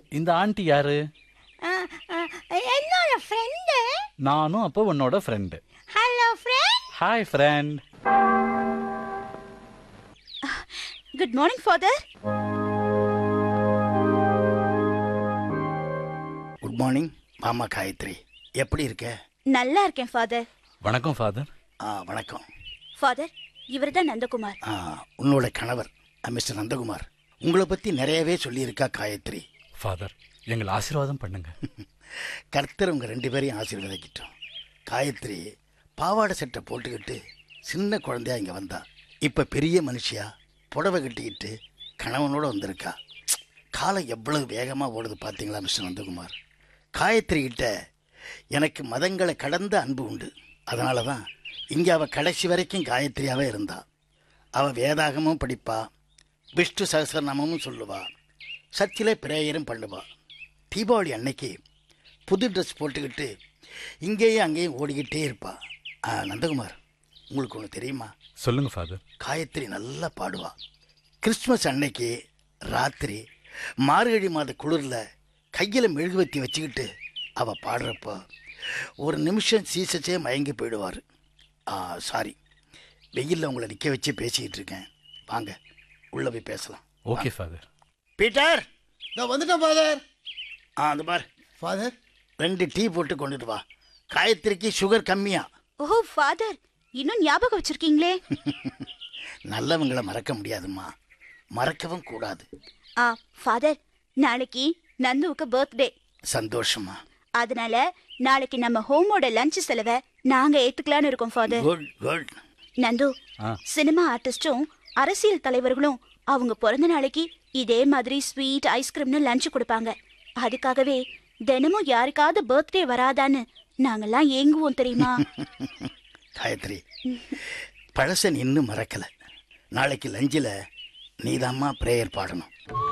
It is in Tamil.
இந்த ஆண்டி யாரு ஆ, ஆ, என்னோட ஃப்ரெண்டு நானும் அப்போ உன்னோட friend hello friend hi friend good morning father good morning மாமா காயத்ரி எப்படி இருக்க நல்லா இருக்கேன் ஃபாதர் வணக்கம் ஃபாதர் ஆ வணக்கம் ஃபாதர் இவர் தான் நந்தகுமார் ஆ உன்னோட கணவர் ஆ, மிஸ்டர் நந்தகுமார் உங்களை பற்றி நிறையவே சொல்லியிருக்கா காயத்ரி ஃபாதர் எங்களை ஆசீர்வாதம் பண்ணுங்க கர்த்தர் உங்கள் ரெண்டு பேரையும் ஆசீர்வதிக்கிட்டோம் காயத்ரி பாவாடை சட்டை போட்டுக்கிட்டு சின்ன குழந்தையா இங்கே வந்தா இப்போ பெரிய மனுஷியா புடவை கட்டிக்கிட்டு கணவனோட வந்திருக்கா காலம் எவ்வளவு வேகமாக ஓடுது பார்த்தீங்களா மிஸ்டர் நந்தகுமார் காயத்ரி கிட்ட எனக்கு மதங்களை கடந்த அன்பு உண்டு அதனால தான் இங்கே அவள் கடைசி வரைக்கும் காயத்ரியாவே இருந்தா அவள் வேதாகமும் படிப்பா விஷ்ணு சகசரநாமமும் சொல்லுவா சர்ச்சில் பிரேயரும் பண்ணுவா தீபாவளி அன்னைக்கு புது ட்ரெஸ் போட்டுக்கிட்டு இங்கேயும் அங்கேயும் ஓடிக்கிட்டே இருப்பா ஆ, நந்தகுமார் உங்களுக்கு ஒன்று தெரியுமா சொல்லுங்க ஃபாதர் காயத்ரி நல்லா பாடுவா கிறிஸ்மஸ் அன்னைக்கு ராத்திரி மார்கழி மாத குளிரில் கையில் மெழுகுவத்தி வச்சுக்கிட்டு அவள் பாடுறப்போ ஒரு நிமிஷம் சீசச்சே மயங்கி போயிடுவார் ஆ சாரி வெயிலில் உங்களை நிற்க வச்சு பேசிக்கிட்டு இருக்கேன் வாங்க உள்ளே போய் பேசலாம் ஓகே ஃபாதர் பீட்டர் நான் வந்துட்டேன் ஃபாதர் ஆ அந்த பார் ஃபாதர் ரெண்டு டீ போட்டு கொண்டுட்டு வா காயத்ரிக்கு சுகர் கம்மியா ஓ ஃபாதர் இன்னும் ஞாபகம் வச்சிருக்கீங்களே நல்லவங்களை மறக்க முடியாதும்மா மறக்கவும் கூடாது ஆ ஃபாதர் நாளைக்கு நந்துவுக்கு பர்த்டே சந்தோஷமா அதனால நாளைக்கு நம்ம ஹோமோட லஞ்ச் செலவை நாங்க ஏத்துக்கலாம்னு இருக்கோம் ஃபாதர் குட் குட் நந்து ஆ. சினிமா ஆர்டிஸ்டும் அரசியல் தலைவர்களும் அவங்க பிறந்த நாளைக்கு இதே மாதிரி ஸ்வீட் ஐஸ்கிரீம்னு லஞ்ச் கொடுப்பாங்க அதுக்காகவே தினமும் யாருக்காவது பர்த்டே வராதான்னு நாங்கெல்லாம் ஏங்குவோம் தெரியுமா காயத்ரி பழசன் இன்னும் மறக்கல நாளைக்கு லஞ்சில் நீதாம்மா ப்ரேயர் பாடணும்